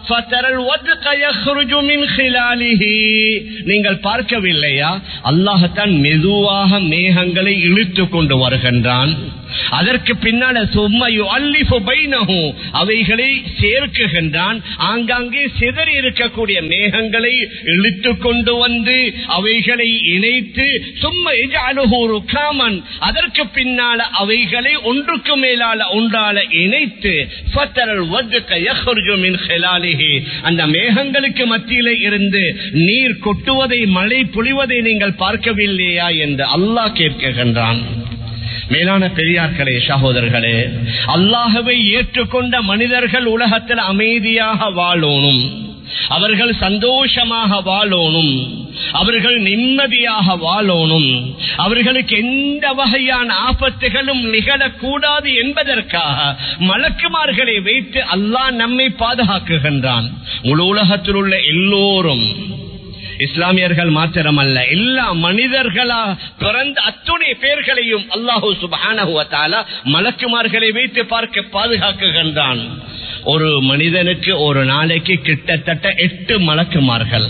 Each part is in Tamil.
ஃபதரல் வத்க யஹ்ருஜு மின் ஹிலாலிஹி நீங்கள் பார்க்கவில்லையா அல்லாஹ்தான் மெதுவாக மேகங்களை இழுத்து கொண்டு வருகின்றான் அதற்கு பின்னால சும்மையு அல்லிஃபு பைனஹு அவைகளை சேர்க்குகின்றான் ஆங்காங்கே சிதறி இருக்கக்கூடிய மேகங்களை இழுத்து கொண்டு வந்து அவைகளை இணைத்து சும்மா ருக்காமன் அதற்கு பின்னால அவைகளை ஒன்றுக்கு மேலால ஒன்றால இணைத்து ஃபத்தரல் வத்க யஹ்ருஜு மின் ஹிலாலிஹி அந்த மேகங்களுக்கு மத்தியிலே இருந்து நீர் கொட்டுவதை மழை பொழிவதை நீங்கள் பார்க்கவில்லையா என்று அல்லாஹ் கேட்கின்றான் மேலான பெரியார்களே சகோதரர்களே அல்லாஹவை ஏற்றுக்கொண்ட மனிதர்கள் உலகத்தில் அமைதியாக வாழணும் அவர்கள் சந்தோஷமாக வாழணும் அவர்கள் நிம்மதியாக வாழணும் அவர்களுக்கு எந்த வகையான ஆபத்துகளும் நிகழக்கூடாது என்பதற்காக மலக்குமார்களை வைத்து அல்லாஹ் நம்மை பாதுகாக்குகின்றான் முழு உலகத்தில் உள்ள எல்லோரும் இஸ்லாமியர்கள் மாத்திரமல்ல எல்லா மனிதர்களா பிறந்த அத்துணை பேர்களையும் அல்லாஹூ சுபான மலக்குமார்களை வைத்து பார்க்க பாதுகாக்குகின்றான் ஒரு மனிதனுக்கு ஒரு நாளைக்கு கிட்டத்தட்ட எட்டு மலக்குமார்கள்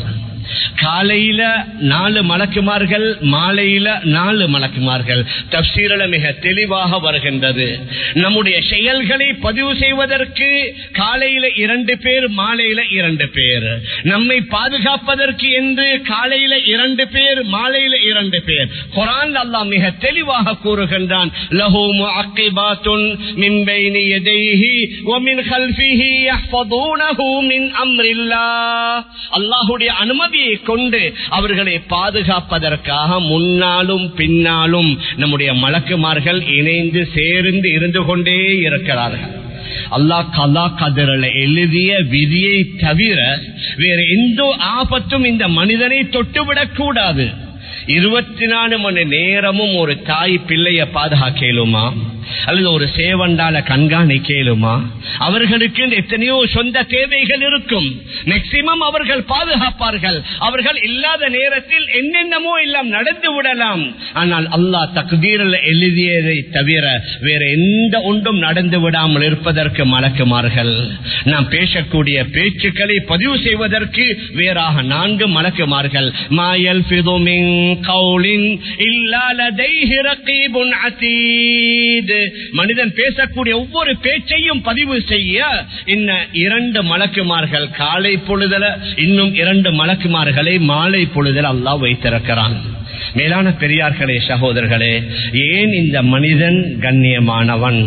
காலையில நாலு மலக்குமார்கள் மாலையில நாலு மலக்குமார்கள் தப்சீரில மிக தெளிவாக வருகின்றது நம்முடைய செயல்களை பதிவு செய்வதற்கு காலையில இரண்டு பேர் மாலையில இரண்டு பேர் நம்மை பாதுகாப்பதற்கு என்று காலையில இரண்டு பேர் மாலையில இரண்டு பேர் குரான் அல்லாஹ் மிக தெளிவாக கூறுகின்றான் லஹு முஅக்கிபாத்துன் மின் பைனி யதைஹி வ மின் கல்ஃபிஹி யஹ்ஃபதூனஹு மின் அம்ரில்லாஹ் அல்லாஹ்வுடைய அனுமதியை கொண்டு அவர்களை பாதுகாப்பதற்காக முன்னாலும் பின்னாலும் நம்முடைய மலக்குமார்கள் இணைந்து சேர்ந்து இருந்து கொண்டே இருக்கிறார்கள் அல்லாஹ் கலா கதிரல எழுதிய விதியை தவிர வேற எந்த ஆபத்தும் இந்த மனிதனை தொட்டுவிடக் கூடாது இருபத்தி நாலு மணி நேரமும் ஒரு தாய் பிள்ளைய பாதுகாக்கலுமா அல்லது ஒரு சேவண்டால கண்காணிக்கலுமா அவர்களுக்கு எத்தனையோ சொந்த தேவைகள் இருக்கும் மேக்சிமம் அவர்கள் பாதுகாப்பார்கள் அவர்கள் இல்லாத நேரத்தில் என்னென்னமோ எல்லாம் நடந்து விடலாம் ஆனால் அல்லாஹ் தகுதீரில் எழுதியதை தவிர வேற எந்த ஒன்றும் நடந்து விடாமல் இருப்பதற்கு மலக்குமார்கள் நாம் பேசக்கூடிய பேச்சுக்களை பதிவு செய்வதற்கு வேறாக நான்கு மலக்குமார்கள் மாயல் பிதுமின் கவுலின் இல்லாலதைஹி ரகீபுன் அதீத் மனிதன் பேசக்கூடிய ஒவ்வொரு பேச்சையும் பதிவு செய்ய இன்ன இரண்டு மலக்குமார்கள் காலை பொழுதல இன்னும் இரண்டு மலக்குமார்களை மாலை பொழுதல் அல்லாஹ் வைத்திருக்கிறான் மேலான பெரியார்களே சகோதரர்களே ஏன் இந்த மனிதன் கண்ணியமானவன்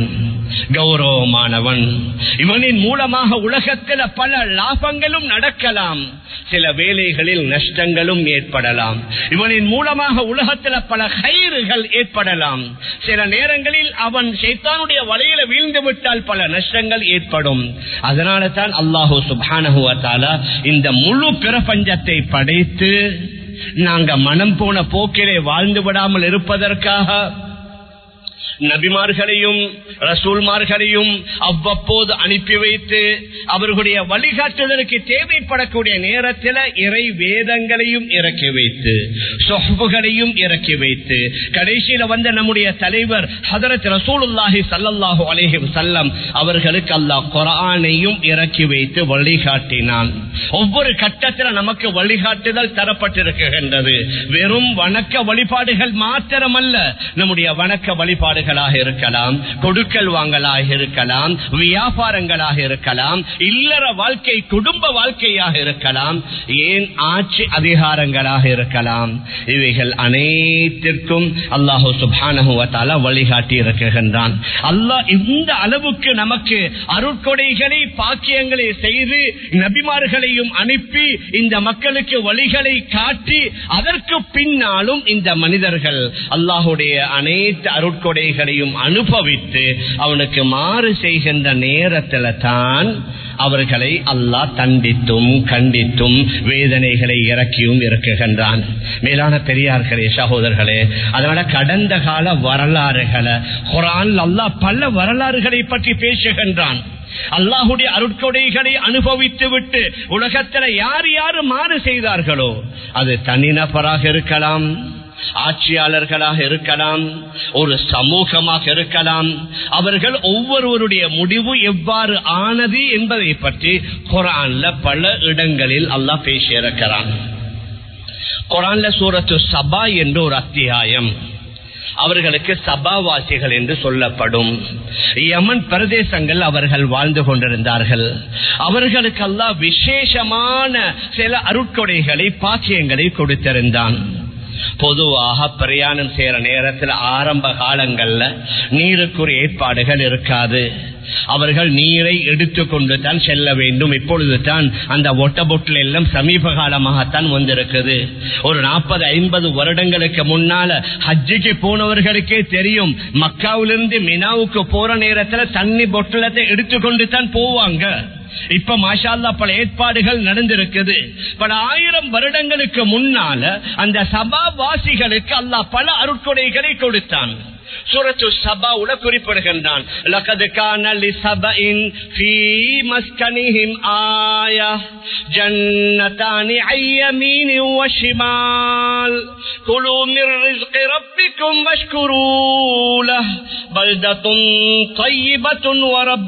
கௌரவமானவன் இவனின் மூலமாக உலகத்தில் பல லாபங்களும் நடக்கலாம் சில வேலைகளில் நஷ்டங்களும் ஏற்படலாம் இவனின் மூலமாக உலகத்தில் பல கயிறுகள் ஏற்படலாம் சில நேரங்களில் அவன் சைத்தானுடைய வலையில வீழ்ந்து விட்டால் பல நஷ்டங்கள் ஏற்படும் அதனால தான் அல்லாஹூ சுபானகுவத்தால இந்த முழு பிரபஞ்சத்தை படைத்து நாங்க மனம் போன போக்கிலே வாழ்ந்து விடாமல் இருப்பதற்காக நபிமார்களையும் ரசூல்மார்களையும் அவ்வப்போது அனுப்பி வைத்து அவர்களுடைய வழிகாட்டுதலுக்கு தேவைப்படக்கூடிய நேரத்தில் இறை வேதங்களையும் இறக்கி வைத்து சொஹ்புகளையும் இறக்கி வைத்து கடைசியில வந்த நம்முடைய தலைவர் ஹதரத் ரசூலுல்லாஹி சல்லல்லாஹு அலைஹி வஸல்லம் அவர்களுக்கு அல்லாஹ் குர்ஆனையும் இறக்கி வைத்து வழிகாட்டினான் ஒவ்வொரு கட்டத்தில் நமக்கு வழிகாட்டுதல் தரப்பட்டிருக்கின்றது வெறும் வணக்க வழிபாடுகள் மாத்திரமல்ல நம்முடைய வணக்க வழிபாடுகளாக இருக்கலாம் கொடுக்கல் வாங்கலாக இருக்கலாம் வியாபாரங்களாக இருக்கலாம் இல்லற வாழ்க்கை குடும்ப வாழ்க்கையாக இருக்கலாம் ஏன் ஆட்சி அதிகாரங்களாக இருக்கலாம் இவைகள் அனைத்திற்கும் அல்லாஹு சுபானகுவத்தால வழிகாட்டி இருக்குகின்றான் அல்லாஹ் இந்த அளவுக்கு நமக்கு அருட்கொடைகளை பாக்கியங்களை செய்து நபிமார்களையும் அனுப்பி இந்த மக்களுக்கு வழிகளை காட்டி அதற்கு பின்னாலும் இந்த மனிதர்கள் அல்லாஹுடைய அனைத்து அருட்கொடைகளையும் அனுபவித்து அவனுக்கு மாறு செய்கின்ற நேரத்தில் தான் அவர்களை அல்லாஹ் தண்டித்தும் கண்டித்தும் வேதனைகளை இறக்கியும் இருக்குகின்றான் மேலான பெரியார்களே சகோதரர்களே அதனால கடந்த கால வரலாறுகளை குரான் அல்லாஹ் பல வரலாறுகளை பற்றி பேசுகின்றான் அல்லாஹுடைய அருட்கொடைகளை அனுபவித்து விட்டு உலகத்தில் யார் யார் மாறு செய்தார்களோ அது தனிநபராக இருக்கலாம் ஆட்சியாளர்களாக இருக்கலாம் ஒரு சமூகமாக இருக்கலாம் அவர்கள் ஒவ்வொருவருடைய முடிவு எவ்வாறு ஆனது என்பதை பற்றி குரான்ல பல இடங்களில் அல்லாஹ் பேசியிருக்கிறான் குரான்ல சூரத்து சபா என்று ஒரு அத்தியாயம் அவர்களுக்கு சபாவாசிகள் என்று சொல்லப்படும் யமன் பிரதேசங்கள் அவர்கள் வாழ்ந்து கொண்டிருந்தார்கள் அவர்களுக்கெல்லாம் விசேஷமான சில அருட்கொடைகளை பாக்கியங்களை கொடுத்திருந்தான் பொதுவாக பிரயாணம் செய்யற நேரத்தில் ஆரம்ப காலங்கள்ல நீருக்குரிய ஏற்பாடுகள் இருக்காது அவர்கள் நீரை எடுத்துக்கொண்டு தான் செல்ல வேண்டும் இப்பொழுது தான் அந்த ஒட்ட பொட்டில் எல்லாம் சமீப காலமாகத்தான் வந்திருக்குது ஒரு நாற்பது ஐம்பது வருடங்களுக்கு முன்னால ஹஜ்ஜிக்கு போனவர்களுக்கே தெரியும் மக்காவிலிருந்து மினாவுக்கு போற நேரத்துல தண்ணி பொட்டலத்தை எடுத்துக்கொண்டு தான் போவாங்க இப்ப மாஷால்லா பல ஏற்பாடுகள் நடந்திருக்குது பல ஆயிரம் வருடங்களுக்கு முன்னால அந்த சபா வாசிகளுக்கு அல்லாஹ் பல அருட்கொடைகளை கொடுத்தான் சூரத்து சபாவுல குறிப்பிடுகின்றான் லகது கான லிசபஇன் ஃபீ மஸ்கனிஹிம் ஆயா ஜன்னதானி ஐயமீன் வஷிமால் குலு மிர் ரிஸ்கி ரப்பிக்கும் வஷ்குரூ லஹ் பல்தத்துன் طيبة ورب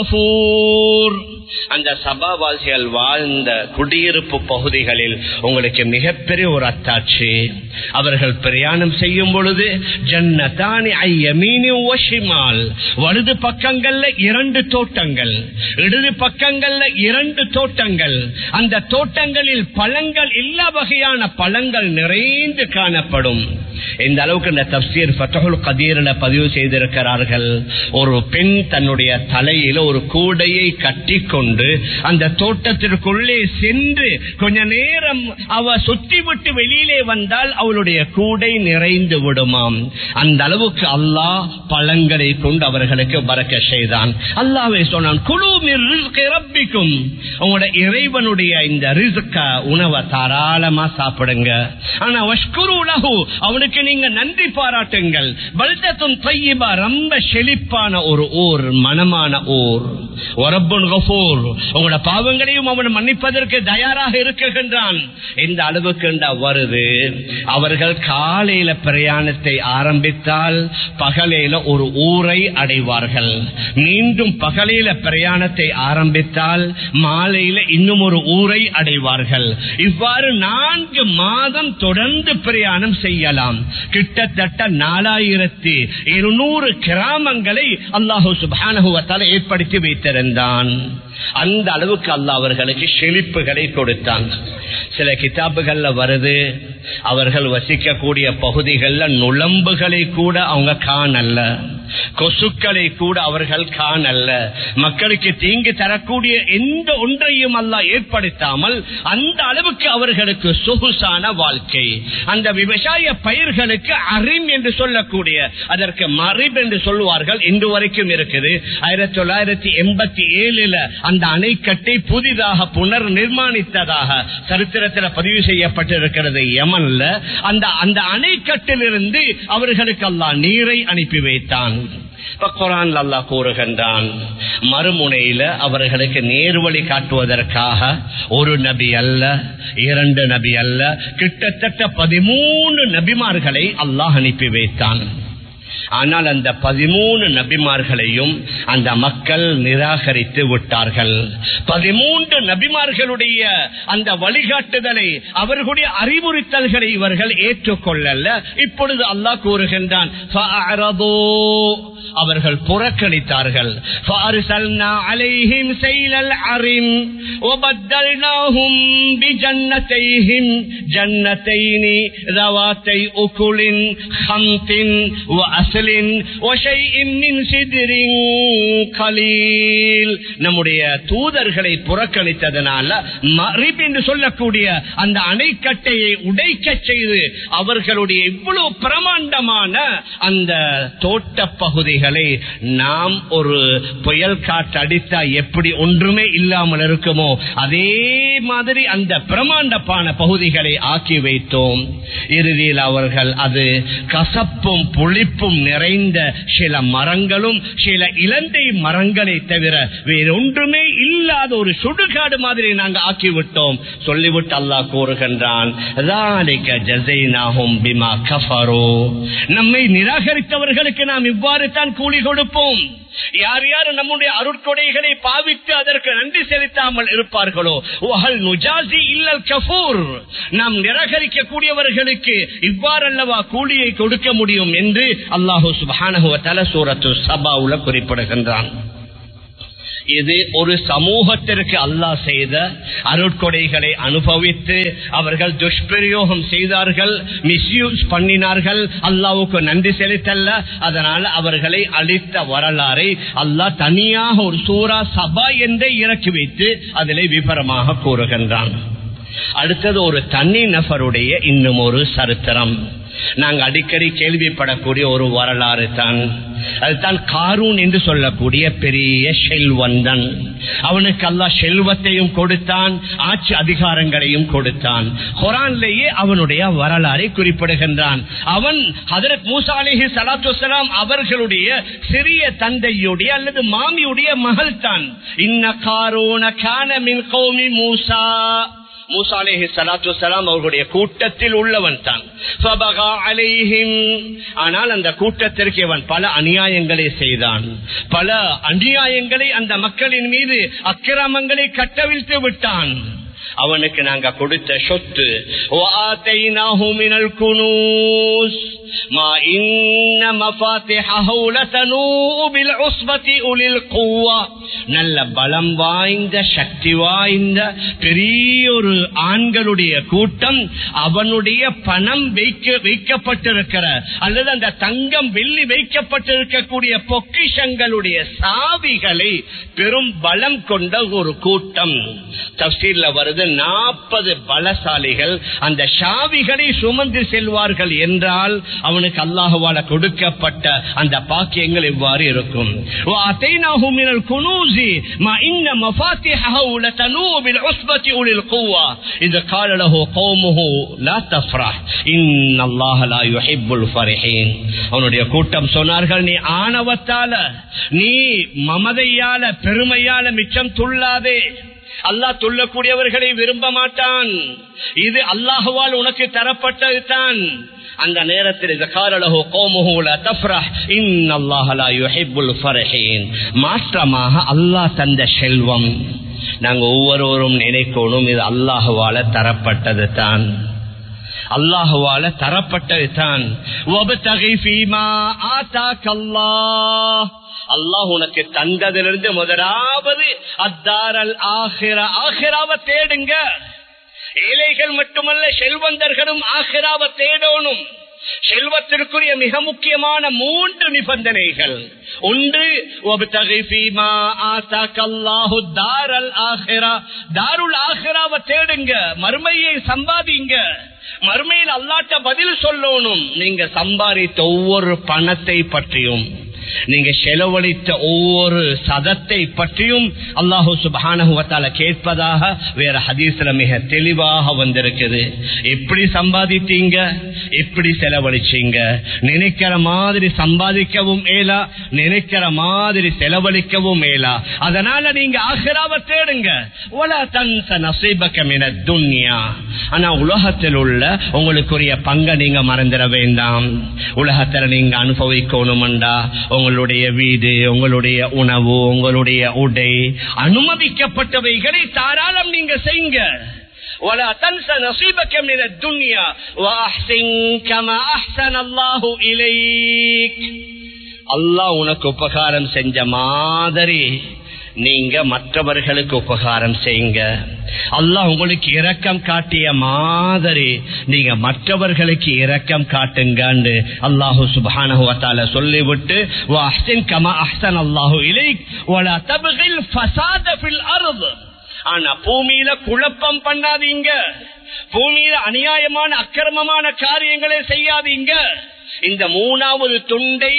غفور அந்த சபாவாசிகள் வாழ்ந்த குடியிருப்பு பகுதிகளில் உங்களுக்கு மிகப்பெரிய ஒரு அத்தாட்சி அவர்கள் பிரயாணம் செய்யும் பொழுது ஜன்னதானி ஐயமீனி வஷிமால் வலது பக்கங்கள்ல இரண்டு தோட்டங்கள் இடது பக்கங்கள்ல இரண்டு தோட்டங்கள் அந்த தோட்டங்களில் பழங்கள் எல்லா வகையான பழங்கள் நிறைந்து காணப்படும் இந்த அளவுக்கு இந்த தப்சீர் ஃபத்தகுல் கதீரில் பதிவு செய்திருக்கிறார்கள் ஒரு பெண் தன்னுடைய தலையில ஒரு கூடையை கட்டி கொண்டு அந்த தோட்டத்திற்குள்ளே சென்று கொஞ்ச நேரம் அவ சுத்தி விட்டு வெளியிலே வந்தால் அவளுடைய கூடை நிறைந்து விடுமாம் அந்த அளவுக்கு அல்லாஹ் பழங்களை கொண்டு அவர்களுக்கு பறக்க செய்தான் அல்லாவே சொன்னான் குழு ரப்பிக்கும் உங்களோட இறைவனுடைய இந்த ரிஸ்க உணவை தாராளமா சாப்பிடுங்க ஆனா வஷ்குரு லஹு அவனுக்கு நீங்க நன்றி பாராட்டுங்கள் பல்தத்தும் தையபா ரொம்ப செழிப்பான ஒரு ஊர் மனமான ஊர் ஒரப்புன் கஃபூர் உங்களோட பாவங்களையும் அவன் மன்னிப்பதற்கு தயாராக இருக்குகின்றான் இந்த அளவுக்கு வருது அவர்கள் காலையில பிரயாணத்தை ஆரம்பித்தால் பகலையில ஒரு ஊரை அடைவார்கள் மீண்டும் பகலையில பிரயாணத்தை ஆரம்பித்தால் மாலையில இன்னும் ஒரு ஊரை அடைவார்கள் இவ்வாறு நான்கு மாதம் தொடர்ந்து பிரயாணம் செய்யலாம் கிட்டத்தட்ட நாலாயிரத்தி இருநூறு கிராமங்களை அல்லாஹூ சுபானகுவத்தால் ஏற்படுத்தி வைத்திருந்தான் அந்த அளவுக்கு அல்லாஹ் அவர்களுக்கு செழிப்புகளை கொடுத்தான் சில கிதாபுகள்ல வருது அவர்கள் வசிக்கக்கூடிய பகுதிகளில் நுழம்புகளை கூட அவங்க காணல்ல கொசுக்களை கூட அவர்கள் காணல்ல மக்களுக்கு தீங்கு தரக்கூடிய எந்த ஒன்றையும் அல்ல ஏற்படுத்தாமல் அந்த அளவுக்கு அவர்களுக்கு சொகுசான வாழ்க்கை அந்த விவசாய பயிர்களுக்கு அரிம் என்று சொல்லக்கூடிய அதற்கு மரிப் என்று சொல்லுவார்கள் இன்று வரைக்கும் இருக்குது ஆயிரத்தி தொள்ளாயிரத்தி எண்பத்தி ஏழுல அந்த அணைக்கட்டை புதிதாக புனர் நிர்மாணித்ததாக சரித்திரத்தில் பதிவு செய்யப்பட்டிருக்கிறது யமன்ல அந்த அந்த அணைக்கட்டிலிருந்து அவர்களுக்கு அல்லாஹ் நீரை அனுப்பி வைத்தான் இப்ப குரான் அல்லா கூறுகின்றான் மறுமுனையில அவர்களுக்கு நேர்வழி காட்டுவதற்காக ஒரு நபி அல்ல இரண்டு நபி அல்ல கிட்டத்தட்ட பதிமூணு நபிமார்களை அல்லாஹ் அனுப்பி வைத்தான் ஆனால் அந்த பதிமூணு நபிமார்களையும் அந்த மக்கள் நிராகரித்து விட்டார்கள் பதிமூன்று நபிமார்களுடைய அந்த வழிகாட்டுதலை அவர்களுடைய அறிவுறுத்தல்களை இவர்கள் ஏற்றுக்கொள்ளல இப்பொழுது அல்லாஹ் கூறுகின்றான் அவர்கள் புறக்கணித்தார்கள் فأرسلنا عليهم سيل العرم وبدلناهم بجنتيهم جنتين ذواتي أكل خمط وأسل وشيء من سدر قليل நம்முடைய தூதர்களை புறக்கணித்ததனால மரிப் என்று சொல்லக்கூடிய அந்த அணைக்கட்டையை உடைக்க செய்து அவர்களுடைய இவ்வளவு பிரமாண்டமான அந்த தோட்ட பகுதிகளை நாம் ஒரு புயல் காற்று அடித்தா எப்படி ஒன்றுமே இல்லாமல் இருக்குமோ அதே மாதிரி அந்த பிரமாண்டமான பகுதிகளை ஆக்கி வைத்தோம் இறுதியில் அவர்கள் அது கசப்பும் புளிப்பும் நிறைந்த சில மரங்களும் சில இலந்தை மரங்களை தவிர வேறொன்றுமே இல்லாத ஒரு சுடுகாடு மாதிரி நாங்க ஆக்கிவிட்டோம் சொல்லிவிட்டு அல்லாஹ் கூறுகின்றான் ذَلِكَ جَزَيْنَاهُمْ بِمَا كَفَرُوا. நம்மை நிராகரித்தவர்களுக்கு நாம் இவ்வாறு தான் கூலி கொடுப்போம் யார் யார் நம்முடைய அருட்கொடைகளை பாவித்து அதற்கு நன்றி செலுத்தாமல் இருப்பார்களோ வஹல் நுஜாசி இல்லல் கஃபூர் நாம் நிராகரிக்க கூடியவர்களுக்கு இவ்வாறல்லவா கூலியை கொடுக்க முடியும் என்று அல்லாஹு சுப்ஹானஹு வ தஆலா சூரத்து சபாவுல குறிப்பிடுகின்றான் இது ஒரு சமூகத்திற்கு அல்லாஹ் செய்த அருட்கொடைகளை அனுபவித்து அவர்கள் துஷ்பிரயோகம் செய்தார்கள் மிஸ்யூஸ் பண்ணினார்கள் அல்லாவுக்கு நன்றி செலுத்தல்ல அதனால் அவர்களை அளித்த வரலாறை அல்லாஹ் தனியாக ஒரு சூரா சபா என்றே இறக்கி வைத்து அதிலே விபரமாக கூறுகின்றான் அடுத்தது ஒரு தனி நபருடைய இன்னும் ஒரு சரித்திரம் நாங்க அடிக்கடி கேள்விப்படக்கூடிய ஒரு வரலாறு தான் அதுதான் காரூன் என்று சொல்லக்கூடிய பெரிய செல்வந்தன் அவனுக்கு அல்லா செல்வத்தையும் கொடுத்தான் ஆட்சி அதிகாரங்களையும் கொடுத்தான் குரான்லேயே அவனுடைய வரலாறை குறிப்பிடுகின்றான் அவன் ஹதரத் மூசா அலிஹி சலாத்து வசலாம் அவர்களுடைய சிறிய தந்தையுடைய அல்லது மாமியுடைய மகள் தான் இன்ன காரோன கான மின் கௌமி மூசா மூசா அலேஹி சலாத்து வலாம் அவர்களுடைய கூட்டத்தில் உள்ளவன் தான் ஆனால் அந்த கூட்டத்திற்கு இவன் பல அநியாயங்களை செய்தான் பல அநியாயங்களை அந்த மக்களின் மீது அக்கிரமங்களை கட்டவிழ்த்து விட்டான் அவனுக்கு நாங்க கொடுத்த சொத்து ما إن مفاتحه لتنوء بالعصبة أولي القوة நல்ல பலம் வாய்ந்த சக்தி வாய்ந்த பெரிய ஒரு ஆண்களுடைய கூட்டம் அவனுடைய பணம் வைக்க வைக்கப்பட்டிருக்கிற அல்லது அந்த தங்கம் வெள்ளி வைக்கப்பட்டிருக்கக்கூடிய பொக்கிஷங்களுடைய சாவிகளை பெரும் பலம் கொண்ட ஒரு கூட்டம் தப்சீர்ல வருது நாற்பது பலசாலிகள் அந்த சாவிகளை சுமந்து செல்வார்கள் என்றால் அவனுக்கு அல்லாஹுவால கொடுக்கப்பட்ட அந்த பாக்கியங்கள் எவ்வாறு இருக்கும் ما إن مفاتحه لتنوء بالعصبة أولي القوة إذا قال له قومه لا تفرح إن الله لا يحب الفرحين அவனுடைய கூட்டம் சொன்னார்கள் நீ ஆணவத்தால நீ மமதையால பெருமையால மிச்சம் துள்ளாதே அல்லாஹ் துள்ளக்கூடியவர்களை விரும்ப மாட்டான் இது அல்லாஹுவால் உனக்கு தரப்பட்டது தான் அந்த நேரத்தில் மாற்றமாக அல்லாஹ் தந்த செல்வம் நாங்க ஒவ்வொருவரும் நினைக்கணும் இது அல்லாஹுவால தரப்பட்டது தான் அல்லாஹுவால தரப்பட்டது தான் அல்லாஹ் உனக்கு தந்ததிலிருந்து முதலாவது அத்தாரல் ஆகிற ஆகிராவை தேடுங்க ஏழைகள் மட்டுமல்ல செல்வந்தர்களும் ஆகிராவை தேடணும் செல்வத்திற்குரிய மிக முக்கியமான மூன்று நிபந்தனைகள் ஒன்று தாருல் ஆஹிராவை தேடுங்க மறுமையை சம்பாதிங்க மறுமையில் அல்லாட்ட பதில் சொல்லணும் நீங்க சம்பாதித்த ஒவ்வொரு பணத்தை பற்றியும் நீங்க செலவழித்த ஒவ்வொரு சதத்தை பற்றியும் அல்லாஹு சுபானகுவத்தால கேட்பதாக வேற ஹதீஸ்ல மிக தெளிவாக வந்திருக்குது எப்படி சம்பாதித்தீங்க எப்படி செலவழிச்சீங்க நினைக்கிற மாதிரி சம்பாதிக்கவும் மேலா நினைக்கிற மாதிரி செலவழிக்கவும் மேலா அதனால நீங்க ஆகிராவ தேடுங்க ஒல தன்ச நசீபக்கமின துன்யா ஆனா உலகத்தில் உள்ள உங்களுக்குரிய பங்கை நீங்க மறந்துட வேண்டாம் உலகத்துல நீங்க அனுபவிக்கணும்டா உங்களுடைய வீடு உங்களுடைய உணவு உங்களுடைய உடை அனுமதிக்கப்பட்டவைகளை தாராளம் நீங்க செய்யுங்க ولا تنس نصيبك من الدنيا واحسن كما احسن الله اليك அல்லாஹ் உனக்கு உபகாரம் செஞ்ச மாதிரி நீங்க மற்றவர்களுக்கு உபகாரம் செய்யுங்க அல்லாஹ் உங்களுக்கு இரக்கம் காட்டிய மாதிரி நீங்க மற்றவர்களுக்கு இரக்கம் காட்டுங்கன்னு அல்லாஹு சுபானு சொல்லிவிட்டு கமா அஹ்சன் அல்லாஹு இலை தபுகில் ஃபசாத ஃபில் அர்த் ஆனா பூமியில குழப்பம் பண்ணாதீங்க பூமியில அநியாயமான அக்கிரமமான காரியங்களை செய்யாதீங்க இந்த மூணாவது துண்டை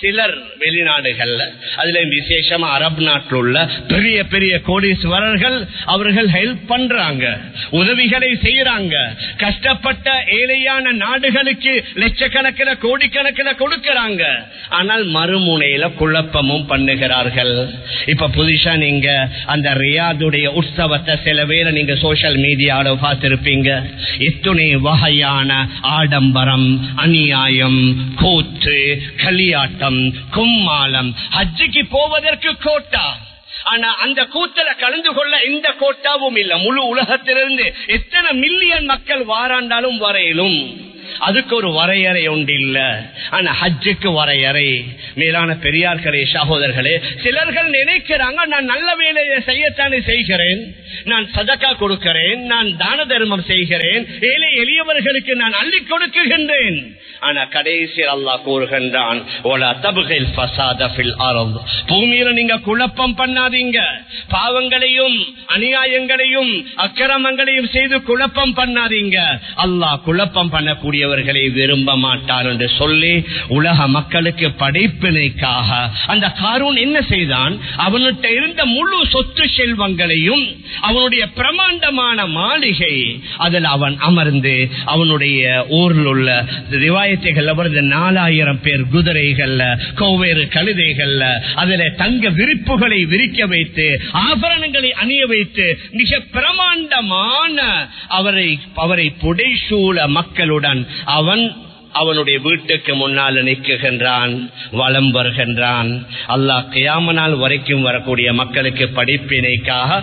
சிலர் வெளிநாடுகள்ல அதுல விசேஷமா அரபு நாட்டில் உள்ள பெரிய பெரிய கோடீஸ்வரர்கள் அவர்கள் ஹெல்ப் பண்றாங்க உதவிகளை செய்யறாங்க கஷ்டப்பட்ட ஏழையான நாடுகளுக்கு லட்சக்கணக்கில் கோடிக்கணக்கில் கொடுக்கறாங்க ஆனால் மறுமுனையில குழப்பமும் பண்ணுகிறார்கள் இப்ப புதுசா நீங்க அந்த ரியாதுடைய உற்சவத்தை சில பேரை நீங்க சோசியல் மீடியாவில் பார்த்திருப்பீங்க எத்துணை வகையான ஆடம்பரம் அநியாயம் கூத்து களியாட்டம் கும்மாளம் ஹஜ்ஜிக்கு போவதற்கு கோட்டா ஆனா அந்த கூத்தல கலந்து கொள்ள எந்த கோட்டாவும் இல்ல முழு உலகத்திலிருந்து எத்தனை மில்லியன் மக்கள் வாராண்டாலும் வரையிலும் அதுக்கு ஒரு வரையறை உண்டு இல்ல ஆனா ஹஜ்ஜுக்கு வரையறை மேலான பெரியார்களே சகோதரர்களே சிலர்கள் நினைக்கிறாங்க நான் நல்ல வேலையை செய்யத்தானே செய்கிறேன் நான் சதக்கா கொடுக்கிறேன் நான் தான தர்மம் செய்கிறேன் ஏழை எளியவர்களுக்கு நான் அள்ளி கொடுக்குகின்றேன் ஆனா கடைசியில் அல்லாஹ் கூறுகின்றான் பூமியில நீங்க குழப்பம் பண்ணாதீங்க பாவங்களையும் அநியாயங்களையும் அக்கிரமங்களையும் செய்து குழப்பம் பண்ணாதீங்க அல்லாஹ் குழப்பம் பண்ணக்கூடியவர்களை விரும்ப மாட்டார் என்று சொல்லி உலக மக்களுக்கு படைப்பினைக்காக அந்த காரூன் என்ன செய்தான் அவன்கிட்ட இருந்த முழு சொத்து செல்வங்களையும் அவனுடைய பிரமாண்டமான மாளிகை அதில் அவன் அமர்ந்து அவனுடைய ஊரில் உள்ள ரிவாயத்தைகள் வருது நாலாயிரம் பேர் குதிரைகள்ல கோவேறு கழுதைகள்ல அதுல தங்க விரிப்புகளை விரிக்க வைத்து ஆபரணங்களை அணிய வைத்து மிக பிரமாண்டமான அவரை அவரை புடைசூழ மக்களுடன் அவன் அவனுடைய வீட்டுக்கு முன்னால் நிற்குகின்றான் வலம் வருகின்றான் அல்லாஹ் கியாமனால் வரைக்கும் வரக்கூடிய மக்களுக்கு படிப்பினைக்காக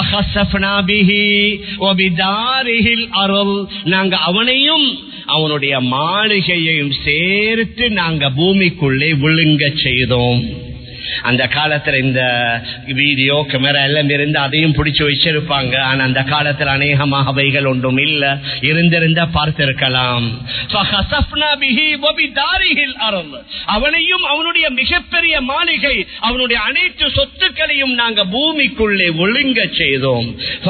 நாங்க அவனையும் அவனுடைய மாளிகையையும் சேர்த்து நாங்க பூமிக்குள்ளே விழுங்க செய்தோம் அந்த காலத்துல இந்த வீடியோ கேமரா எல்லாம் இருந்து அதையும் பிடிச்சு வச்சிருப்பாங்க ஆனா அந்த காலத்துல அநேகமாக அவைகள் ஒன்றும் இல்ல இருந்திருந்தா பார்த்திருக்கலாம் அவனையும் அவனுடைய மிகப்பெரிய மாளிகை அவனுடைய அனைத்து சொத்துக்களையும் நாங்க பூமிக்குள்ளே ஒழுங்க செய்தோம்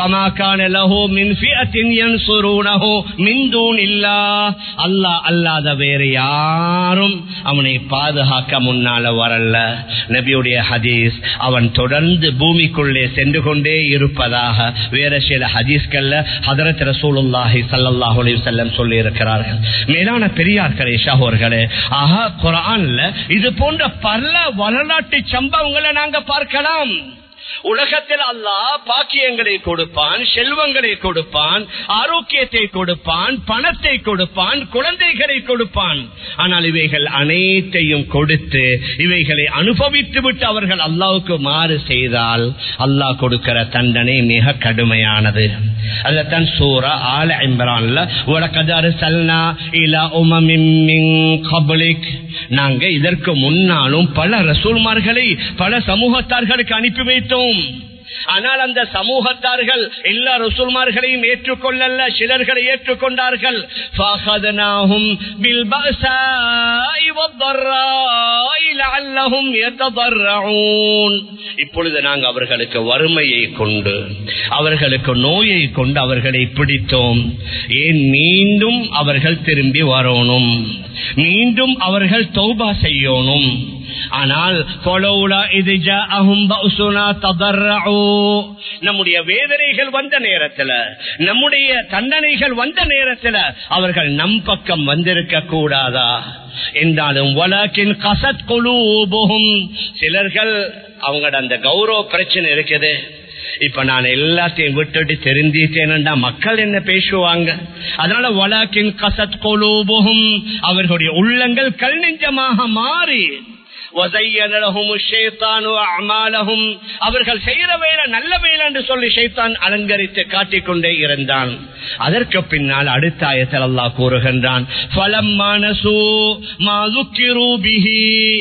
அல்லாஹ் அல்லாத வேறு யாரும் அவனை பாதுகாக்க முன்னால வரல நபியுடைய ஹதீஸ் அவன் தொடர்ந்து பூமிக்குள்ளே சென்று கொண்டே இருப்பதாக வேற சில ஹதீஸ்கள்ல ஹதரத் ரசூலுல்லாஹி ஸல்லல்லாஹு அலைஹி வஸல்லம் சொல்லி இருக்கிறார்கள் மேலான பெரியார்களே சகோதரர்களே ஆஹா குர்ஆன்ல இது போன்ற பல வரலாற்று சம்பவங்களை நாங்க பார்க்கலாம் உலகத்தில் அல்லாஹ் பாக்கியங்களை கொடுப்பான் செல்வங்களை கொடுப்பான் ஆரோக்கியத்தை கொடுப்பான் பணத்தை கொடுப்பான் குழந்தைகளை கொடுப்பான் ஆனால் இவைகள் அனைத்தையும் கொடுத்து இவைகளை அனுபவித்து விட்டு அவர்கள் அல்லாவுக்கு மாறு செய்தால் அல்லாஹ் கொடுக்கிற தண்டனை மிக கடுமையானது அதத்தான் சூரா ஆல இம்ரான்ல உலகதாரு சல்னா இலா உமமின் கபலிக் நாங்க இதற்கு முன்னாலும் பல ரசூல்மார்களை பல சமூகத்தார்களுக்கு அனுப்பி வைத்தோம் ஆனால் அந்த சமூகத்தார்கள் எல்லா ரசூல்மார்களையும் ஏற்றுக்கொள்ளல சிலர்களை ஏற்றுக்கொண்டார்கள் இப்பொழுது நாங்கள் அவர்களுக்கு வறுமையை கொண்டு அவர்களுக்கு நோயை கொண்டு அவர்களை பிடித்தோம் ஏன் மீண்டும் அவர்கள் திரும்பி வரணும் மீண்டும் அவர்கள் தௌபா செய்யணும் ஆனால் நம்முடைய வேதனைகள் வந்த நேரத்துல நம்முடைய தண்டனைகள் வந்த நேரத்துல அவர்கள் நம் பக்கம் வந்திருக்க கூடாதா என்றாலும் வழக்கின் கசத் குழுவும் சிலர்கள் அவங்களோட அந்த கௌரவ பிரச்சனை இருக்குது இப்ப நான் எல்லாத்தையும் விட்டுட்டு தெரிஞ்சிட்டேன்டா மக்கள் என்ன பேசுவாங்க அதனால வழக்கின் கசத் கொலூபுகும் அவர்களுடைய உள்ளங்கள் கல் நெஞ்சமாக மாறி அவர்கள் செய்யற வேலை நல்ல வேலை என்று சொல்லி ஷைத்தான் அலங்கரித்து காட்டிக் கொண்டே இருந்தான் அதற்கு பின்னால் அடுத்த ஆயத்தில் அல்லாஹ் கூறுகின்றான்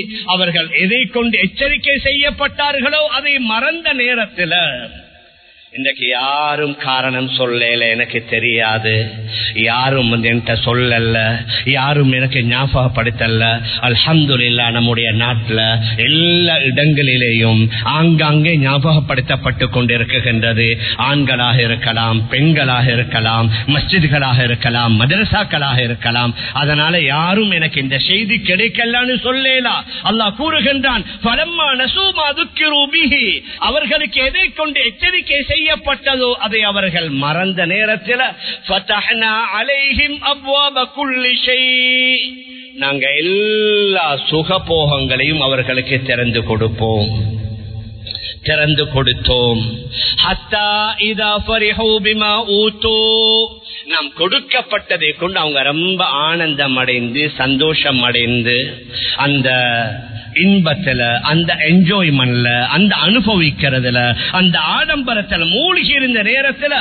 அவர்கள் எதை கொண்டு எச்சரிக்கை செய்யப்பட்டார்களோ அதை மறந்த நேரத்தில் இன்றைக்கு யாரும் காரணம் சொல்லல எனக்கு தெரியாது யாரும் வந்து என்கிட்ட சொல்லல யாரும் எனக்கு ஞாபகப்படுத்தல அல்ஹம்துலில்லா நம்முடைய நாட்டில் எல்லா இடங்களிலேயும் ஆங்காங்கே ஞாபகப்படுத்தப்பட்டு கொண்டிருக்கின்றது ஆண்களாக இருக்கலாம் பெண்களாக இருக்கலாம் மஸ்ஜித்களாக இருக்கலாம் மதரசாக்களாக இருக்கலாம் அதனால யாரும் எனக்கு இந்த செய்தி கிடைக்கலன்னு சொல்லலா அல்லாஹ் கூறுகின்றான் "ஃபலம்மா நஸூமா துக்கிரு பிஹி", அவர்களுக்கு எதை கொண்டு எச்சரிக்கை செய்யப்பட்டதோ அதை அவர்கள் மறந்த நேரத்தில் ஃபதஹ்னா அலைஹிம் அப்வாப குல்லி ஷை நாங்க எல்லா சுகபோகங்களையும் அவர்களுக்கு திறந்து கொடுப்போம் திறந்து கொடுத்தோம் ஹத்தா இதா ஃபரிஹூ பிமா ஊதூ நாம் கொடுக்கப்பட்டதை கொண்டு அவங்க ரொம்ப ஆனந்தம் அடைந்து சந்தோஷம் அடைந்து அந்த இன்பத்துல அந்த என்ஜாய்மெண்ட்ல அந்த அனுபவிக்கிறதுல அந்த ஆடம்பரத்துல மூழ்கி இருந்த நேரத்துல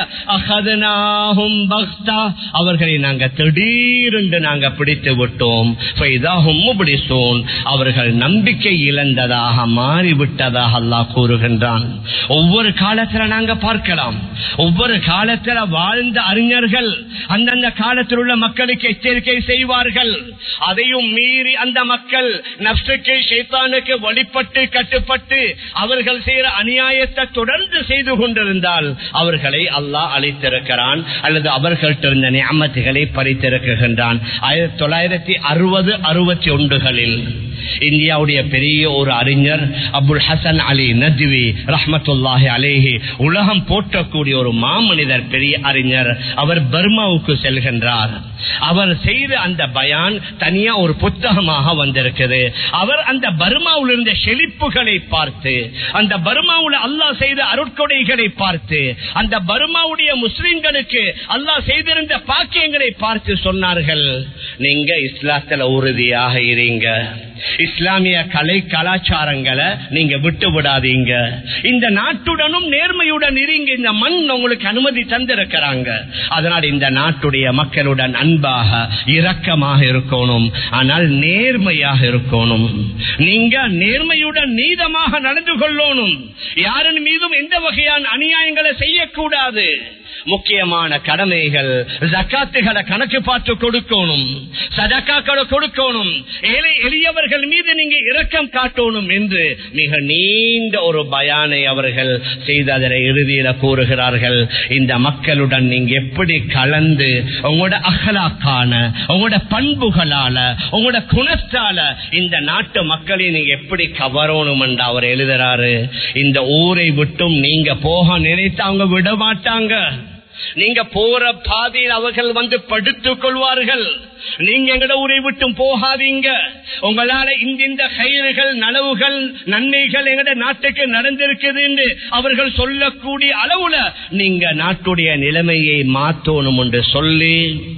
அகதனாகும் பக்தா அவர்களை நாங்க திடீரென்று நாங்க பிடித்து விட்டோம் ஃபைதாஹும் முப்ளிசூன். அவர்கள் நம்பிக்கை இழந்ததாக மாறிவிட்டதாக அல்லாஹ் கூறுகின்றான் ஒவ்வொரு காலத்துல நாங்க பார்க்கலாம் ஒவ்வொரு காலத்துல வாழ்ந்த அறிஞர்கள் அந்தந்த காலத்தில் உள்ள மக்களுக்கு எச்சரிக்கை செய்வார்கள் அதையும் மீறி அந்த மக்கள் நப்சுக்கு ஷைத்தானுக்கு வழிபட்டு கட்டுப்பட்டு அவர்கள் செய்கிற அநியாயத்தை தொடர்ந்து செய்து கொண்டிருந்தால் அவர்களை அல்லாஹ் அளித்திருக்கிறான் அல்லது அவர்கள்ட்ட இருந்த நியமத்துகளை பறித்திருக்கின்றான் ஆயிரத்தி தொள்ளாயிரத்தி அறுபது அறுபத்தி ஒன்றுகளில் இந்தியாவுடைய பெரிய ஒரு அறிஞர் அபுல் ஹசன் அலி நத்வி ரஹமத்துல்லாஹி அலேஹி உலகம் போற்றக்கூடிய ஒரு மாமனிதர் பெரிய அறிஞர் அவர் பர்மாவுக்கு செல்கின்றார் அவர் செய்த அந்த பயான் தனியா ஒரு புத்தகமாக வந்திருக்குது அவர் அந்த பர்மாவில் இருந்த செழிப்புகளை பார்த்து அந்த பர்மாவுல அல்லாஹ் செய்த அருட்கொடைகளை பார்த்து அந்த பர்மாவுடைய முஸ்லிம்களுக்கு அல்லாஹ் செய்திருந்த பாக்கியங்களை பார்த்து சொன்னார்கள் நீங்க இஸ்லாத்துல உறுதியாக இருங்க இஸ்லாமிய கலை கலாச்சாரங்களை நீங்க விட்டு விடாதீங்க இந்த நாட்டுடனும் நேர்மையுடன் இருங்க இந்த மண் உங்களுக்கு அனுமதி தந்திருக்கிறாங்க அதனால் இந்த நாட்டுடைய மக்களுடன் அன்பாக இரக்கமாக இருக்கணும் ஆனால் நேர்மையாக இருக்கணும் நீங்க நேர்மையுடன் நீதமாக நடந்து கொள்ளணும் யாரின் மீதும் எந்த வகையான அநியாயங்களை செய்யக்கூடாது முக்கியமான கடமைகள் ஜக்காத்துகளை கணக்கு பார்த்து கொடுக்கணும் சதக்காக்களை கொடுக்கணும் ஏழை எளியவர்கள் மீது நீங்க இரக்கம் காட்டணும் என்று மிக நீண்ட ஒரு பயானை அவர்கள் செய்ததனை இறுதியில கூறுகிறார்கள் இந்த மக்களுடன் நீங்க எப்படி கலந்து உங்களோட அகலாக்கான உங்களோட பண்புகளால உங்களோட குணத்தால இந்த நாட்டு மக்களை நீங்க எப்படி கவரணும் என்று அவர் எழுதுறாரு இந்த ஊரை விட்டும் நீங்க போக நினைத்து அவங்க விட மாட்டாங்க நீங்க போற பாதையில் அவர்கள் வந்து படுத்துக் கொள்வார்கள் நீங்க எங்கட ஊரை விட்டும் போகாதீங்க உங்களால இந்த கயிறுகள் நனவுகள் நன்மைகள் எங்கட நாட்டுக்கு நடந்திருக்குது என்று அவர்கள் சொல்லக்கூடிய அளவுல நீங்க நாட்டுடைய நிலைமையை மாத்தணும் என்று சொல்லி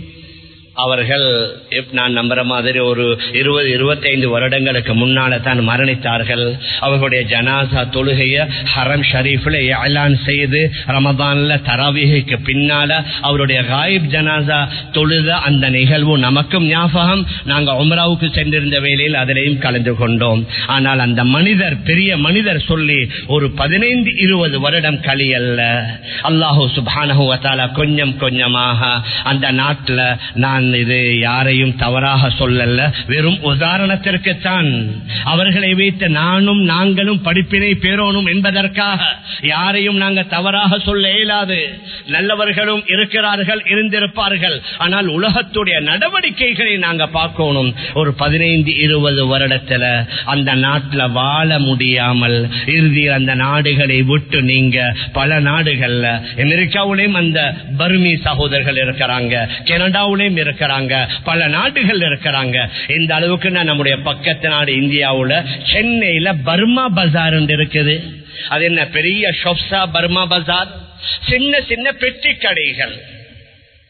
அவர்கள் நான் நம்புற மாதிரி ஒரு இருபது இருபத்தைந்து வருடங்களுக்கு முன்னால தான் மரணித்தார்கள் அவர்களுடைய ஜனாசா தொழுகைய ஹரம் ஷரீஃப்ல ஏலான் செய்து ரமதான்ல தராவிகைக்கு பின்னால அவருடைய காயிப் ஜனாசா தொழுத அந்த நிகழ்வு நமக்கும் ஞாபகம் நாங்க உம்ராவுக்கு சென்றிருந்த வேளையில் அதிலையும் கலந்து கொண்டோம் ஆனால் அந்த மனிதர் பெரிய மனிதர் சொல்லி ஒரு பதினைந்து இருபது வருடம் கழியல்ல அல்லாஹூ சுபானஹு வத்தாலா கொஞ்சம் கொஞ்சமாக அந்த நாட்டுல நான் இது யாரையும் தவறாக சொல்லல வெறும் உதாரணத்திற்குத்தான் அவர்களை வைத்து நானும் நாங்களும் படிப்பினை பெறணும் என்பதற்காக யாரையும் நாங்க தவறாக சொல்ல இயலாது நல்லவர்களும் இருக்கிறார்கள் இருந்திருப்பார்கள் ஆனால் உலகத்துடைய நடவடிக்கைகளை நாங்க பார்க்கணும் ஒரு பதினைந்து இருபது வருடத்துல அந்த நாட்டுல வாழ முடியாமல் இறுதியில் அந்த நாடுகளை விட்டு நீங்க பல நாடுகள்ல அமெரிக்காவிலையும் அந்த பர்மி சகோதரர்கள் இருக்கிறாங்க கனடாவிலையும் இருக்கிறாங்க பல நாடுகள் இருக்கிறாங்க இந்த அளவுக்கு நான் நம்முடைய பக்கத்து நாடு இந்தியாவுல சென்னையில பர்மா பஜார் இருக்குது அது என்ன பெரிய ஷொப்ஸா பர்மா பஜார் சின்ன சின்ன பெட்டி கடைகள்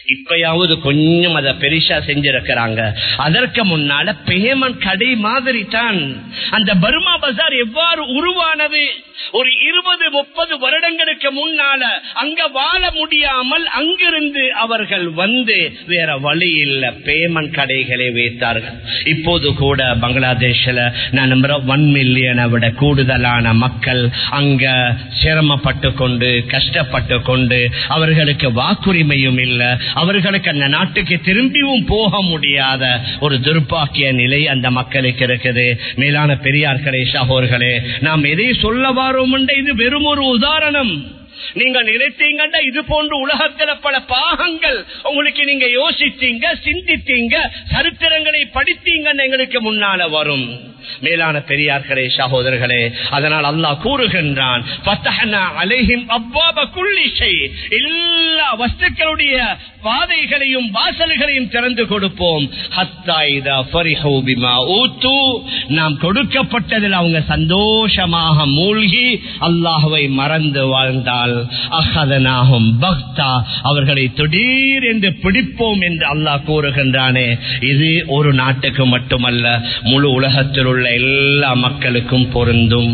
இப்பயாவது கொஞ்சம் அதை பெரிசா செஞ்சிருக்கிறாங்க அதற்கு முன்னால பேமெண்ட் கடை மாதிரி தான் அந்த பர்மா பஜார் எவ்வாறு உருவானது ஒரு இருபது முப்பது வருடங்களுக்கு முன்னால அங்க வாழ முடியாமல் அங்கிருந்து அவர்கள் வந்து வேற வழி இல்ல பேமெண்ட் கடைகளை வைத்தார்கள் இப்போது கூட பங்களாதேஷ்ல நான் நம்புறேன் ஒன் மில்லியனை விட கூடுதலான மக்கள் அங்க சிரமப்பட்டு கொண்டு கஷ்டப்பட்டு கொண்டு அவர்களுக்கு வாக்குரிமையும் இல்ல அவர்களுக்கு அந்த நாட்டுக்கு திரும்பியும் போக முடியாத ஒரு துர்ப்பாக்கிய நிலை அந்த மக்களுக்கு இருக்குது மேலான பெரியார்களே சகோர்களே நாம் எதை சொல்ல வாரோம் இது வெறும் ஒரு உதாரணம் நீங்க நினைத்தீங்கன்னா இது போன்ற உலகத்துல பல பாகங்கள் உங்களுக்கு நீங்க யோசித்தீங்க சிந்தித்தீங்க சரித்திரங்களை படித்தீங்கன்னு எங்களுக்கு முன்னால வரும் மேலான பெரியார்களே சகோதரர்களே அதனால் அல்லாஹ் கூறுகின்றான் எல்லா வஸ்துக்களுடைய பாதைகளையும் வாசல்களையும் திறந்து கொடுப்போம் நாம் கொடுக்கப்பட்டதில் அவங்க சந்தோஷமாக மூழ்கி அல்லாஹுவை மறந்து வாழ்ந்தால் அகதனாகும் பக்தா அவர்களை திடீர் என்று பிடிப்போம் என்று அல்லாஹ் கூறுகின்றானே இது ஒரு நாட்டுக்கு மட்டுமல்ல முழு உலகத்தில் உள்ள எல்லா மக்களுக்கும் பொருந்தும்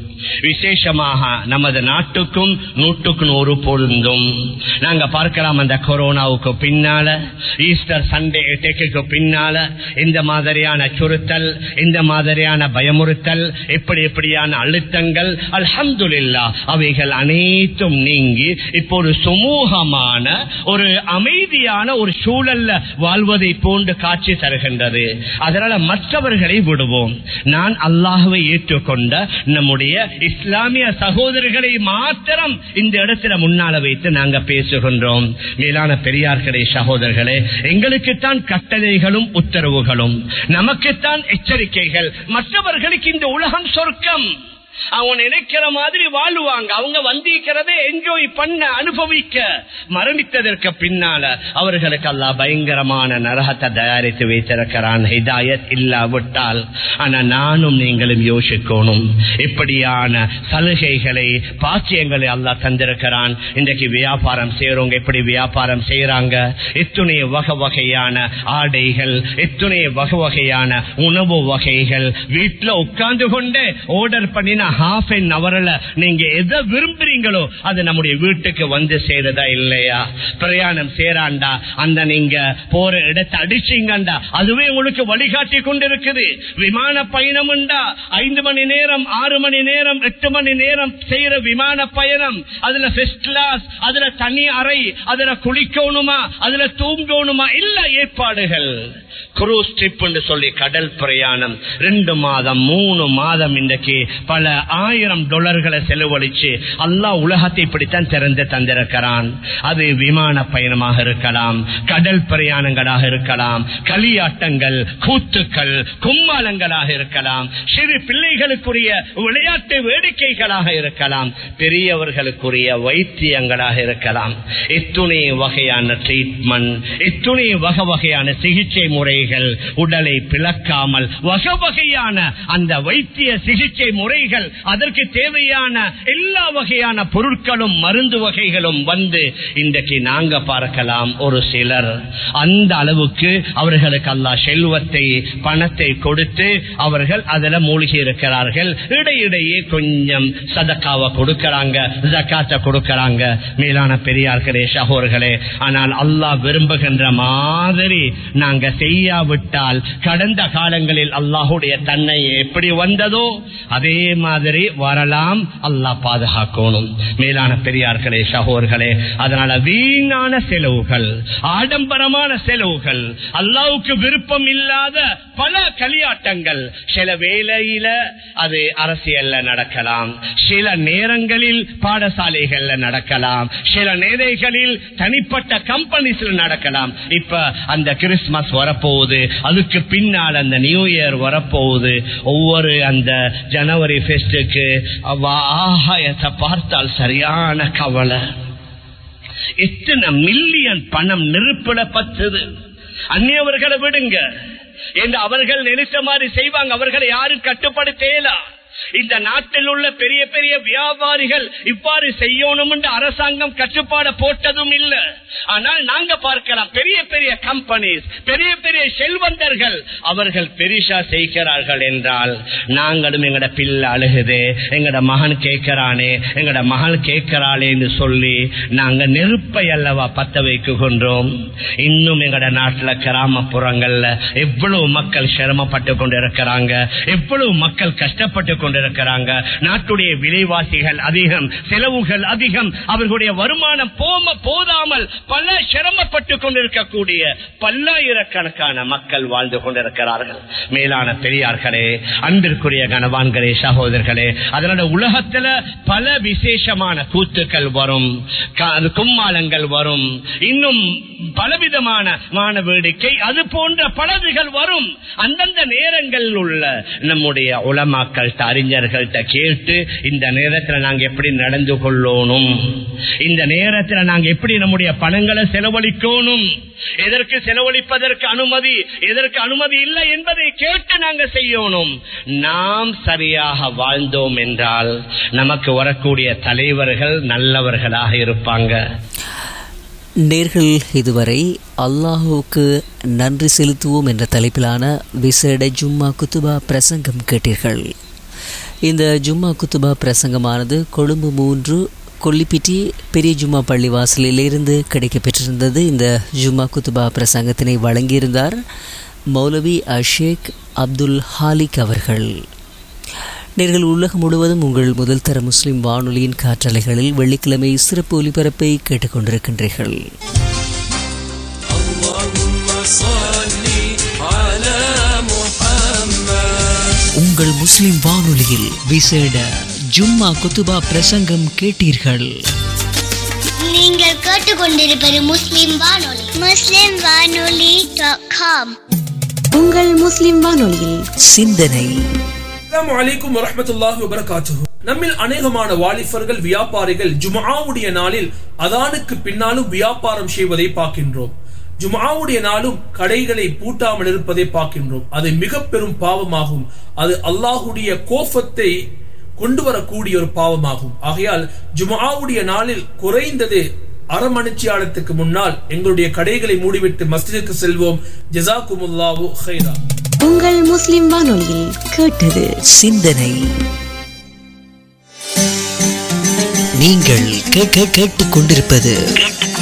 விசேஷமாக நமது நாட்டுக்கும் நூற்றுக்கு நூறு பொருந்தும் நாங்க பார்க்கலாம் அந்த கொரோனாவுக்கு பின்னால ஈஸ்டர் சண்டே டெக்கு பின்னால இந்த மாதிரியான சுருத்தல் இந்த மாதிரியான பயமுறுத்தல் எப்படி எப்படியான அழுத்தங்கள் அல்ஹம்துலில்லா அவைகள் அனைத்தும் நீங்கி இப்போ ஒரு சுமூகமான ஒரு அமைதியான ஒரு சூழல்ல வாழ்வதை போன்று காட்சி தருகின்றது அதனால மற்றவர்களை விடுவோம் நான் அல்லாஹுவை ஏற்றுக்கொண்ட நம்முடைய இஸ்லாமிய சகோதரர்களை மாத்திரம் இந்த இடத்துல முன்னால வைத்து நாங்க பேசுகின்றோம் மேலான பெரியார்களே சகோதரர்களே எங்களுக்குத்தான் கட்டளைகளும் உத்தரவுகளும் நமக்குத்தான் எச்சரிக்கைகள் மற்றவர்களுக்கு இந்த உலகம் சொர்க்கம் அவங்க நினைக்கிற மாதிரி வாழுவாங்க அவங்க வந்திருக்கிறதே என்ஜாய் பண்ண அனுபவிக்க மரணித்ததற்கு பின்னால அவர்களுக்கு அல்லா பயங்கரமான நரகத்தை தயாரித்து வைத்திருக்கிறான் ஹிதாயத் இல்லாவிட்டால் ஆனா நானும் நீங்களும் யோசிக்கணும் இப்படியான சலுகைகளை பாக்கியங்களை அல்லா தந்திருக்கிறான் இன்றைக்கு வியாபாரம் செய்யறவங்க எப்படி வியாபாரம் செய்யறாங்க எத்துணை வகை வகையான ஆடைகள் எத்துணை வகை வகையான உணவு வகைகள் வீட்டுல உட்கார்ந்து கொண்டு ஆர்டர் பண்ணின ஹாஃப் அன் அவர்ல நீங்க எதை விரும்புறீங்களோ அது நம்முடைய வீட்டுக்கு வந்து சேருதா இல்லையா பிரயாணம் சேராண்டா அந்த நீங்க போற இடத்தை அடிச்சீங்கண்டா அதுவே உங்களுக்கு வழிகாட்டி கொண்டிருக்குது விமான பயணம் ஐந்து மணி நேரம் ஆறு மணி நேரம் எட்டு மணி நேரம் செய்யற விமான பயணம் அதுல ஃபர்ஸ்ட் கிளாஸ் அதுல தனி அறை அதுல குளிக்கணுமா அதுல தூங்கணுமா இல்ல ஏற்பாடுகள் குரூஸ் ட்ரிப் சொல்லி கடல் பிரயாணம் ரெண்டு மாதம் மூணு மாதம் இன்றைக்கு பல ஆயிரம் டாலர்களை செலவழிச்சு அல்லா உலகத்தை இப்படித்தான் திறந்து தந்திருக்கிறான் அது விமான பயணமாக இருக்கலாம் கடல் பிரயாணங்களாக இருக்கலாம் களியாட்டங்கள் கூத்துக்கள் கும்மாளங்களாக இருக்கலாம் சிறு பிள்ளைகளுக்குரிய விளையாட்டு வேடிக்கைகளாக இருக்கலாம் பெரியவர்களுக்குரிய வைத்தியங்களாக இருக்கலாம் எத்துணை வகையான ட்ரீட்மெண்ட் எத்துணை வகை வகையான சிகிச்சை முறைகள் உடலை பிளக்காமல் வகை வகையான அந்த வைத்திய சிகிச்சை முறைகள் அதற்கு தேவையான எல்லா வகையான பொருட்களும் மருந்து வகைகளும் வந்து இன்றைக்கு நாங்க பார்க்கலாம் ஒரு சிலர் அந்த அளவுக்கு அவர்களுக்கு அல்லா செல்வத்தை பணத்தை கொடுத்து அவர்கள் அதுல மூழ்கி இருக்கிறார்கள் இடையிடையே கொஞ்சம் சதக்காவை கொடுக்கிறாங்க ஜக்காத்தை கொடுக்கிறாங்க மேலான பெரியார்களே சகோர்களே ஆனால் அல்லாஹ் விரும்புகின்ற மாதிரி நாங்க செய்யாவிட்டால் கடந்த காலங்களில் அல்லாஹுடைய தன்னை எப்படி வந்ததோ அதே மாதிரி வரலாம் அல்லாஹ் பாதுகாக்கணும் மேலான பெரியார்களே சகோர்களே அதனால வீணான செலவுகள் ஆடம்பரமான செலவுகள் அல்லாவுக்கு விருப்பம் இல்லாத பல களியாட்டங்கள் சில வேலையில அது அரசியல்ல நடக்கலாம் சில நேரங்களில் பாடசாலைகள்ல நடக்கலாம் சில நேரங்களில் தனிப்பட்ட கம்பெனிஸ்ல நடக்கலாம் இப்ப அந்த கிறிஸ்துமஸ் வரப்போகுது அதுக்கு பின்னால் அந்த நியூ இயர் வரப்போகுது ஒவ்வொரு அந்த ஜனவரி ஃபெஸ்டுக்கு ஆகாயத்தை பார்த்தால் சரியான கவலை எத்தனை மில்லியன் பணம் நெருப்பிட பத்துது அந்நியவர்களை விடுங்க என்று அவர்கள் நினைச்ச மாதிரி செய்வாங்க அவர்களை யாரும் கட்டுப்படுத்தேலா இந்த நாட்டில் உள்ள பெரிய பெரிய வியாபாரிகள் இவ்வாறு செய்யணும் என்று அரசாங்கம் கட்டுப்பாட போட்டதும் இல்ல ஆனால் நாங்க பார்க்கலாம் பெரிய பெரிய கம்பெனிஸ் பெரிய பெரிய செல்வந்தர்கள் அவர்கள் பெரிசா செய்கிறார்கள் என்றால் நாங்களும் எங்கட பிள்ளை அழுகுது எங்கட மகன் கேட்கிறானே எங்கட மகள் கேட்கிறாளே என்று சொல்லி நாங்க நெருப்பை அல்லவா பத்த வைக்குகின்றோம் இன்னும் எங்கட நாட்டுல கிராமப்புறங்கள்ல எவ்வளவு மக்கள் சிரமப்பட்டு கொண்டிருக்கிறாங்க எவ்வளவு மக்கள் கஷ்டப்பட்டு கொண்டிருக்கிறாங்க நாட்டுடைய விலைவாசிகள் அதிகம் செலவுகள் அதிகம் அவர்களுடைய வருமானம் போம போதாமல் பல சிரமப்பட்டு கொண்டிருக்கக்கூடிய பல்லாயிரக்கணக்கான மக்கள் வாழ்ந்து கொண்டிருக்கிறார்கள் மேலான பெரியார்களே அன்பிற்குரிய கனவான்களே சகோதரர்களே அதனால உலகத்துல பல விசேஷமான கூத்துக்கள் வரும் க- அது கும்மாளங்கள் வரும் இன்னும் பலவிதமான மான வேடிக்கை அது போன்ற பலதுகள் வரும் அந்தந்த நேரங்களில் உள்ள நம்முடைய உலமாக்கள்கிட்ட அறிஞர்கள்ட்ட கேட்டு இந்த நேரத்துல நாங்க எப்படி நடந்து கொள்ளணும் இந்த நேரத்துல நாங்க எப்படி நம்முடைய பணங்களை செலவழிக்கணும் எதற்கு செலவழிப்பதற்கு அனுமதி எதற்கு அனுமதி இல்லை என்பதை கேட்டு நாங்க செய்யணும் நாம் சரியாக வாழ்ந்தோம் என்றால் நமக்கு வரக்கூடிய தலைவர்கள் நல்லவர்களாக இருப்பாங்க நேர்கள் இதுவரை அல்லாஹுவுக்கு நன்றி செலுத்துவோம் என்ற தலைப்பிலான விசேட ஜும்மா குத்துபா பிரசங்கம் கேட்டீர்கள் இந்த ஜும்மா குத்துபா பிரசங்கமானது கொழும்பு மூன்று கொல்லிப்பிட்டி பெரிய ஜும்மா பள்ளிவாசலிலிருந்து கிடைக்கப்பெற்றிருந்தது இந்த ஜும்மா குத்துபா பிரசங்கத்தினை வழங்கியிருந்தார் மௌலவி அஷேக் அப்துல் ஹாலிக் அவர்கள் நேர்கள் உலகம் முழுவதும் உங்கள் முதல் தர முஸ்லிம் வானொலியின் காற்றலைகளில் வெள்ளிக்கிழமை சிறப்பு ஒலிபரப்பை கேட்டுக்கொண்டிருக்கின்றீர்கள் உங்கள் முஸ்லிம் வானொலியில் விசேட ஜும்மா குத்துபா பிரசங்கம் கேட்டீர்கள் நீங்கள் கேட்டுக்கொண்டிருப்பது முஸ்லிம் வானொலி முஸ்லிம் வானொலி டாட் காம் உங்கள் முஸ்லிம் வானொலியில் சிந்தனை அஸ்ஸலாமு அலைக்கும் வரஹ்மத்துல்லாஹி வபரகாத்துஹு நம்மில் அநேகமான வாலிபர்கள் வியாபாரிகள் ஜும்ஆவுடைய நாளில் அதானுக்கு பின்னாலும் வியாபாரம் செய்வதை பார்க்கின்றோம் ஜும்ஆவுடைய நாளும் கடைகளை பூட்டாமல் இருப்பதை பார்க்கின்றோம் அது மிக பெரும் பாவமாகும் அது அல்லாஹுடைய கோபத்தை கொண்டு வரக்கூடிய ஒரு பாவமாகும் ஆகையால் ஜும்ஆவுடைய நாளில் குறைந்தது அரை மணிச்சியாலத்துக்கு முன்னால் எங்களுடைய கடைகளை மூடிவிட்டு மஸ்ஜிதுக்கு செல்வோம் ஜஸாக்குமுல்லாஹு ஹைரா உங்கள் முஸ்லிம் வானொலியில் கேட்டது சிந்தனை நீங்கள் கேட்க கேட்டுக் கொண்டிருப்பது